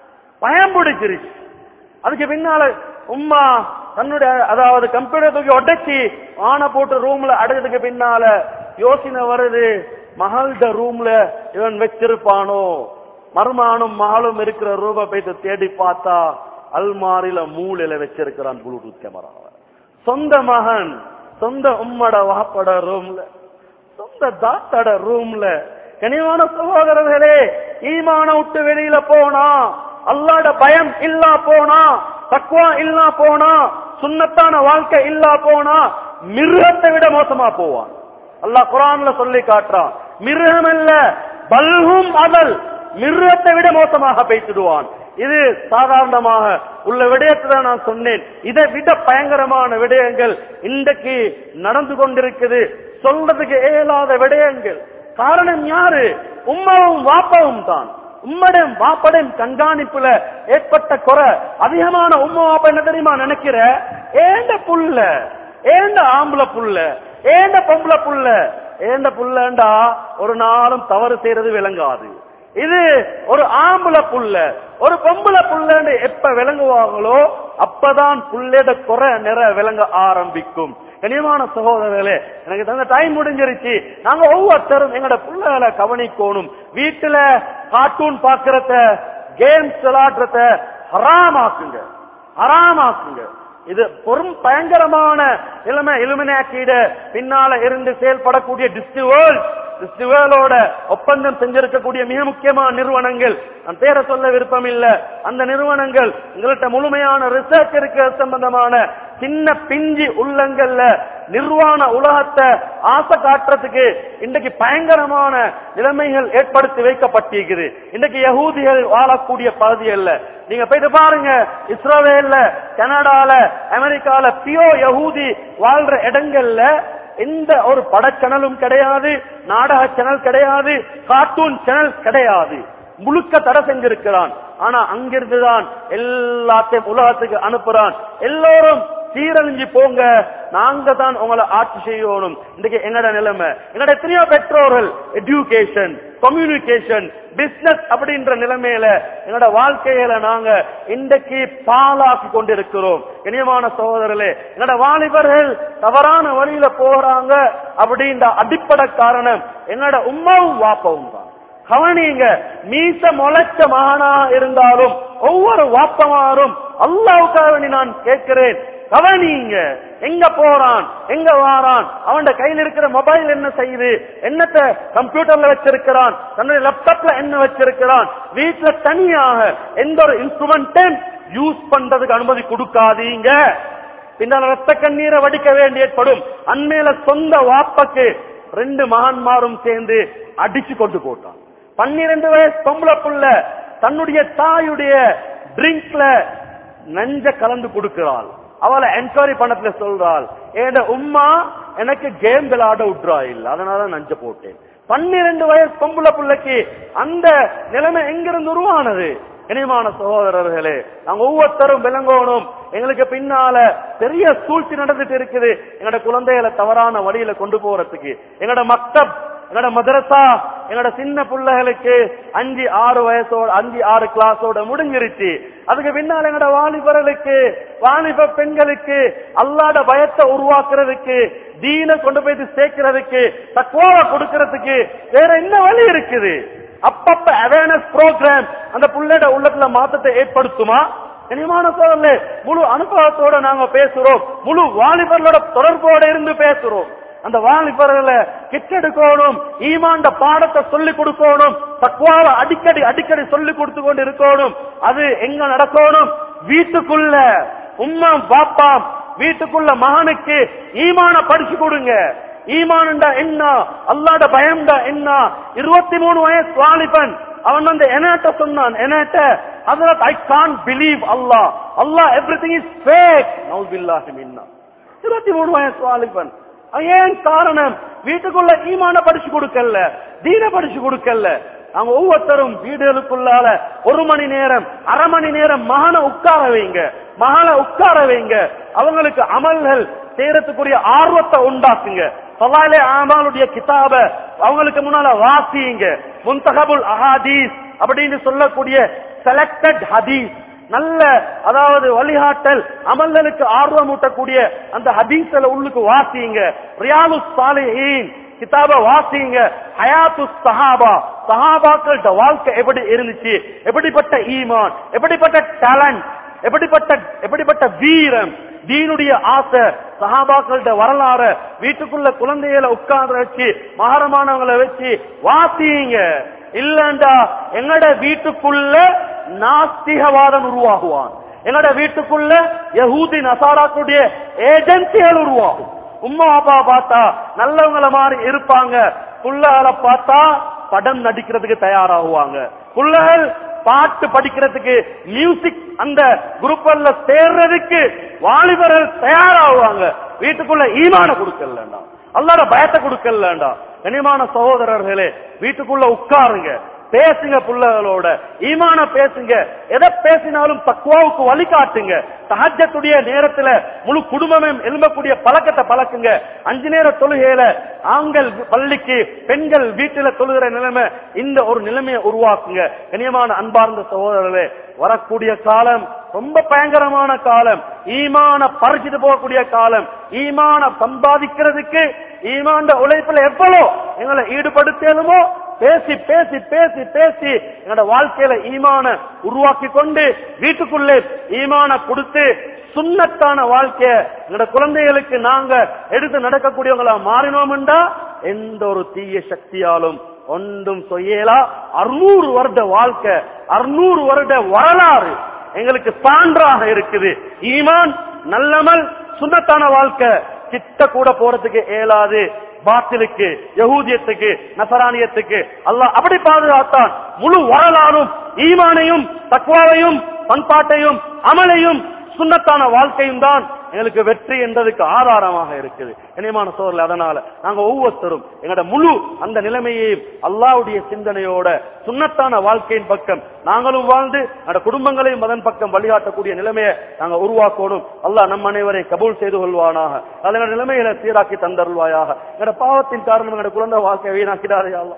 பயம் பிடிச்சிருச்சு அதுக்கு பின்னால உம்மா தன்னுடைய அதாவது கம்ப்யூட்டர் தூக்கி உடைச்சி ஆன போட்டு ரூம்ல அடைச்சதுக்கு பின்னால யோசனை வருது மகள்ட ரூம்ல இவன் வச்சிருப்பானோ மருமானும் மகளும் இருக்கிற ரூப போயிட்டு தேடி பார்த்தா அல்மாரில மூலையில வச்சிருக்கிறான் ப்ளூடூத் கேமராவை சொந்த மகன் சொந்த உம்மட வாப்பட ரூம்ல சொந்த தாத்தட ரூம்ல கனிவான சகோதரர்களே ஈமான விட்டு வெளியில போனா அல்லாட பயம் இல்லா போனா தக்குவா இல்லா போனா சுண்ணத்தான வாழ்க்கை இல்லா போனா மிருகத்தை விட மோசமா போவான் அல்லாஹ் குரான்ல சொல்லி காட்டுறான் மிருகம் அல்ல பல்கும் அதல் மிருகத்தை விட மோசமாக பேசிடுவான் இது சாதாரணமாக உள்ள விடயத்தை தான் நான் சொன்னேன் இதை விட பயங்கரமான விடயங்கள் இன்றைக்கு நடந்து கொண்டிருக்குது சொல்றதுக்கு இயலாத விடயங்கள் காரணம் யாரு உம்மாவும் வாப்பாவும் தான் உம்மடம் வாப்படம் கண்காணிப்புல ஏற்பட்ட குறை அதிகமான உம்மா வாப்பா என்ன தெரியுமா நினைக்கிற ஏண்ட புள்ள ஏண்ட ஆம்பளை புள்ள ஏண்ட பொம்பளை புள்ள ஏண்ட புள்ளண்டா ஒரு நாளும் தவறு செய்யறது விளங்காது இது ஒரு ஆம்பளை புள்ள ஒரு பொம்பளை புள்ளன்னு எப்ப விளங்குவாங்களோ அப்பதான் புள்ளேட குறை நிற விளங்க ஆரம்பிக்கும் கனியமான சகோதரர்களே எனக்கு தந்த டைம் முடிஞ்சிருச்சு நாங்க ஒவ்வொருத்தரும் எங்களோட புள்ளைகளை கவனிக்கணும் வீட்டுல கார்ட்டூன் பாக்குறத கேம்ஸ் விளையாடுறத ஹராமாக்குங்க ஹராமாக்குங்க இது பெரும் பயங்கரமான இளமை இலுமினாக்கிட பின்னால இருந்து செயல்படக்கூடிய டிஸ்டிவேர்ல்ட் டிஸ்டிவேலோட ஒப்பந்தம் செஞ்சிருக்கக்கூடிய மிக முக்கியமான நிறுவனங்கள் நான் பேரை சொல்ல விருப்பம் இல்ல அந்த நிறுவனங்கள் எங்கள்கிட்ட முழுமையான ரிசர்ச் இருக்க சம்பந்தமான சின்ன பிஞ்சி உள்ளங்கள்ல நிர்வாண உலகத்தை ஆசை காட்டுறதுக்கு இன்றைக்கு பயங்கரமான நிலைமைகள் ஏற்படுத்தி வைக்கப்பட்டிருக்குது இன்றைக்கு யகூதிகள் வாழக்கூடிய பகுதிகள்ல நீங்க போயிட்டு பாருங்க இஸ்ரோவேல்ல கனடால அமெரிக்கால பியோ யகூதி வாழ்ற இடங்கள்ல எந்த ஒரு படச்சேனலும் கிடையாது நாடக சேனல் கிடையாது கார்ட்டூன் சேனல் கிடையாது முழுக்க தடை செஞ்சிருக்கிறான் ஆனா அங்கிருந்துதான் எல்லாத்தையும் உலகத்துக்கு அனுப்புறான் எல்லோரும் சீரழிஞ்சு போங்க நாங்க தான் உங்களை ஆட்சி செய்யணும் இன்னைக்கு என்னோட நிலைமை என்னோட எத்தனையோ பெற்றோர்கள் எஜுகேஷன் கம்யூனிகேஷன் பிசினஸ் அப்படின்ற நிலைமையில என்னோட வாழ்க்கையில நாங்க இன்றைக்கு பாலாக்கி கொண்டிருக்கிறோம் இனியமான சகோதரர்களே என்னோட வாலிபர்கள் தவறான வழியில போறாங்க அப்படின்ற அடிப்படை காரணம் என்னோட உமாவும் வாப்பவும் தான் கவனிங்க மீச முளைச்ச மகனா இருந்தாலும் ஒவ்வொரு வாப்பமாரும் அல்லாவுக்காக வேண்டி நான் கேட்கிறேன் கவனிங்க எங்க போறான் எங்க வாரான் அவன் கையில் இருக்கிற மொபைல் என்ன செய்யுது என்னத்த கம்ப்யூட்டர்ல வச்சிருக்கிறான் தன்னுடைய லேப்டாப்ல என்ன வச்சிருக்கிறான் வீட்டுல தனியாக எந்த ஒரு இன்ஸ்ட்ருமெண்ட்டும் யூஸ் பண்றதுக்கு அனுமதி கொடுக்காதீங்க பின்னால் ரத்த கண்ணீரை வடிக்க வேண்டி ஏற்படும் அண்மையில சொந்த வாப்பக்கு ரெண்டு மகன்மாரும் சேர்ந்து அடிச்சு கொண்டு போட்டான் பன்னிரண்டு வயசு பொம்பளை புள்ள தன்னுடைய தாயுடைய ட்ரிங்க்ல நஞ்ச கலந்து கொடுக்கிறாள் அவளை என்கொயரி பண்ணத்துல சொல்றாள் ஏட உம்மா எனக்கு கேம் விளையாட விட்றா இல்ல அதனால நஞ்ச போட்டேன் பன்னிரண்டு வயசு பொம்பளை புள்ளைக்கு அந்த நிலைமை எங்கிருந்து உருவானது இனிமான சகோதரர்களே நாங்க ஒவ்வொருத்தரும் விளங்கணும் எங்களுக்கு பின்னால பெரிய சூழ்ச்சி நடந்துட்டு இருக்குது எங்களோட குழந்தைகளை தவறான வழியில கொண்டு போறதுக்கு எங்களோட மக்தப் எங்களோட மதரசா எங்களோட சின்ன பிள்ளைகளுக்கு அஞ்சு ஆறு வயசோட அஞ்சு ஆறு கிளாஸோட முடிஞ்சிருச்சு அதுக்கு பின்னால் எங்களோட வாலிபர்களுக்கு வாலிப பெண்களுக்கு அல்லாட பயத்தை உருவாக்குறதுக்கு தீன கொண்டு போய் சேர்க்கிறதுக்கு தக்குவாவை கொடுக்கறதுக்கு வேற என்ன வழி இருக்குது அப்பப்ப அவேர்னஸ் ப்ரோக்ராம் அந்த புள்ளையோட உள்ளத்துல மாற்றத்தை ஏற்படுத்துமா இனிமான சோழர்களே முழு அனுபவத்தோட நாங்க பேசுறோம் முழு வாலிபர்களோட தொடர்போட இருந்து பேசுறோம் அந்த வாலிபர்களை கிட்டெடுக்கணும் ஈமாண்ட பாடத்தை சொல்லி கொடுக்கணும் தக்குவாவை அடிக்கடி அடிக்கடி சொல்லி கொடுத்து கொண்டு இருக்கணும் அது எங்க நடக்கணும் வீட்டுக்குள்ள உம்மா பாப்பா வீட்டுக்குள்ள மகனுக்கு ஈமான படிச்சு கொடுங்க ஈமான்டா என்ன அல்லாட பயம்டா என்ன இருபத்தி மூணு வயசு வாலிபன் அவன் வந்து என்னட்ட சொன்னான் என்னட்ட அதற்கு I can believe Allah Allah everything is fake நவுபில்லாஹி மின்னா இருபத்தி மூணு வயசு வாலிபன் அது ஏன் காரணம் வீட்டுக்குள்ள ஈமான படிச்சு கொடுக்கல தீன படிச்சு கொடுக்கல அவங்க ஒவ்வொருத்தரும் வீடுகளுக்குள்ளால ஒரு மணி நேரம் அரை மணி நேரம் மகனை உட்கார வைங்க மகளை உட்கார வைங்க அவங்களுக்கு அமல்கள் செய்யறதுக்குரிய ஆர்வத்தை உண்டாக்குங்க பவாலே ஆமாலுடைய கிதாப அவங்களுக்கு முன்னால வாசியுங்க முன்தகபுல் அஹாதீஸ் அப்படின்னு சொல்லக்கூடிய செலக்டட் ஹதீஸ் நல்ல அதாவது வழிகாட்டல் அமல்களுக்கு ஆர்வமூட்டக்கூடிய அந்த ஹதீஸ்ல உள்ளுக்கு வாசியுங்க ரியாலு சாலிஹீன் கிதாப வாசிங்க ஹயாத்து சஹாபா சஹாபாக்கள்ட வாழ்க்கை எப்படி இருந்துச்சு எப்படிப்பட்ட ஈமான் எப்படிப்பட்ட டேலண்ட் எப்படிப்பட்ட எப்படிப்பட்ட வீரம் தீனுடைய ஆசை சஹாபாக்கள்ட வரலாறு வீட்டுக்குள்ள குழந்தைகளை உட்கார்ந்து வச்சு மகாரமானவங்களை வச்சு வாசியுங்க இல்லண்டா எங்கட வீட்டுக்குள்ள நாஸ்திகவாதம் உருவாகுவான் எங்கட வீட்டுக்குள்ள யஹூதி நசாராக்குடைய ஏஜென்சிகள் உருவாகும் உம்மா அப்பா பார்த்தா நல்லவங்கள மாதிரி இருப்பாங்க புள்ளகளை பார்த்தா படம் நடிக்கிறதுக்கு தயாராகுவாங்க புள்ளகள் பாட்டு படிக்கிறதுக்கு மியூசிக் அந்த குரூப்ல சேர்றதுக்கு வாலிபர்கள் தயாராகுவாங்க வீட்டுக்குள்ள ஈமான கொடுக்கலண்டா அல்லாட பயத்தை கொடுக்கலண்டா கனிமான சகோதரர்களே வீட்டுக்குள்ள உட்காருங்க பேசுங்க புள்ளகளோட ஈமான பேசுங்க எதை பேசினாலும் தக்குவாவுக்கு வழிகாட்டுங்க தஹஜத்துடைய நேரத்துல முழு குடும்பமே எழும்பக்கூடிய பழக்கத்தை பழக்குங்க அஞ்சு நேர தொழுகையில ஆண்கள் பள்ளிக்கு பெண்கள் வீட்டுல தொழுகிற நிலைமை இந்த ஒரு நிலைமையை உருவாக்குங்க கனியமான அன்பார்ந்த சகோதரர்களே வரக்கூடிய காலம் ரொம்ப பயங்கரமான காலம் ஈமான பறிச்சுட்டு போகக்கூடிய காலம் ஈமான சம்பாதிக்கிறதுக்கு ஈமாண்ட உழைப்புல எவ்வளோ எங்களை ஈடுபடுத்தலுமோ பேசி பேசி பேசி பேசி எங்களோட வாழ்க்கையில ஈமான உருவாக்கி கொண்டு வீட்டுக்குள்ளே ஈமான கொடுத்து சுண்ணத்தான வாழ்க்கைய எங்களோட குழந்தைகளுக்கு நாங்க எடுத்து நடக்கக்கூடியவங்களா மாறினோம்டா எந்த ஒரு தீய சக்தியாலும் ஒன்றும் செய்யலா அறுநூறு வருட வாழ்க்கை அறுநூறு வருட வரலாறு எங்களுக்கு சான்றாக இருக்குது ஈமான் நல்லமல் சுண்ணத்தான வாழ்க்கை கிட்ட கூட போறதுக்கு இயலாது பாத்திலுக்கு யகூதியத்துக்கு நசரானியத்துக்கு அல்லாஹ் அப்படி பாதுகாத்தான் முழு வரலாறும் ஈமானையும் தக்குவாவையும் பண்பாட்டையும் அமலையும் சுண்ணத்தான வாழ்க்கையும் தான் எங்களுக்கு வெற்றி என்றதுக்கு ஆதாரமாக இருக்குது இனியமான சோழர்கள் அதனால நாங்க ஒவ்வொருத்தரும் எங்களோட முழு அந்த நிலைமையையும் அல்லாவுடைய சிந்தனையோட சுண்ணத்தான வாழ்க்கையின் பக்கம் நாங்களும் வாழ்ந்து எங்களோட குடும்பங்களையும் அதன் பக்கம் வழிகாட்டக்கூடிய நிலைமையை நாங்க உருவாக்கணும் அல்லாஹ் நம் அனைவரை கபூல் செய்து கொள்வானாக அதனோட நிலைமையில சீராக்கி தந்தருள்வாயாக எங்களோட பாவத்தின் காரணம் எங்களோட குழந்தை வாழ்க்கையை வீணாக்கிடாதே அல்ல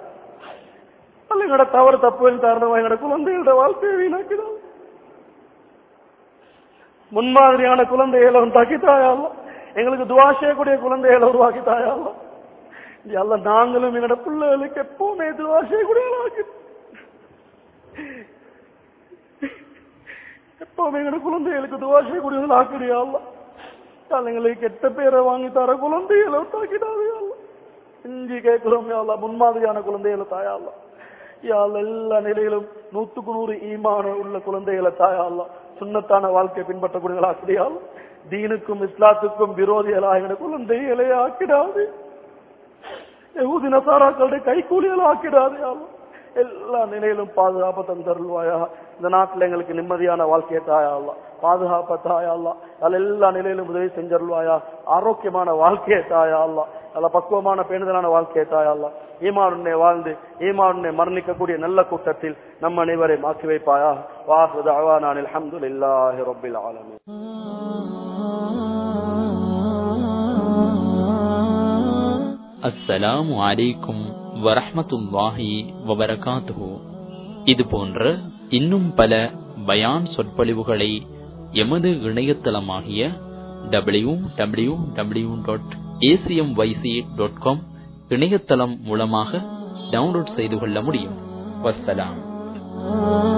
அல்ல எங்களோட தவறு தப்புவின் காரணமா எங்களோட குழந்தைகளோட வாழ்க்கையை வீணாக்கிடாது முன்மாதிரியான குழந்தைகளை உண்டாக்கி தாயால எங்களுக்கு துவா செய்யக்கூடிய குழந்தைகளை உருவாக்கி தாயால அல்ல நாங்களும் எங்களோட பிள்ளைகளுக்கு எப்பவுமே துவா செய்யக்கூடிய எப்பவுமே எங்களோட குழந்தைகளுக்கு துவா செய்யக்கூடியவர்கள் ஆக்கிறியா எங்களுக்கு கெட்ட பேரை வாங்கி தர குழந்தைகளை உண்டாக்கிட்டாரு இஞ்சி கேட்கிறோம் யாழ்லா முன்மாதிரியான குழந்தைகளை தாயாலாம் யாழ் எல்லா நிலையிலும் நூத்துக்கு நூறு ஈமான உள்ள குழந்தைகளை தாயாலாம் சுண்ணத்தான வாழ்க்கை பின்பற்றக்கூடியவர்கள் ஆக்கிடையால் தீனுக்கும் இஸ்லாத்துக்கும் விரோதிகளாக என குழந்தைகளை ஆக்கிடாது யகூதி நசாராக்களுடைய கைக்கூலிகளை ஆக்கிடாது எல்லா நிலையிலும் பாதுகாப்பு தந்தருள்வாயா இந்த நாட்டில் எங்களுக்கு நிம்மதியான வாழ்க்கையை தாயாலாம் பாதுகாப்ப தாயாலாம் அதில் எல்லா நிலையிலும் உதவி செஞ்சருள்வாயா ஆரோக்கியமான வாழ்க்கையை தாயாலாம் அல்ல பக்குவமான பேணுதலான வாழ்க்கையை தாயால்லா ஈமானுன்னை வாழ்ந்து ஈமானுன்னை மரணிக்கக்கூடிய நல்ல கூட்டத்தில் நம் அனைவரை மாக்கி வைப்பாயா வாஹு அவானான் அல்ஹம்துலில்லாஹி ரப்பில் ஆலமீன்
அஸ்ஸலாமு அலைக்கும் வரஹ்மத்துல்லாஹி வபரகாத்துஹு இது போன்ற இன்னும் பல பயான் சொற்பொழிவுகளை எமது இணையதளமாகிய W W W dot ACM YC dot com இணையதளம் மூலமாக டவுன்லோட் செய்து கொள்ள முடியும் வசலாம்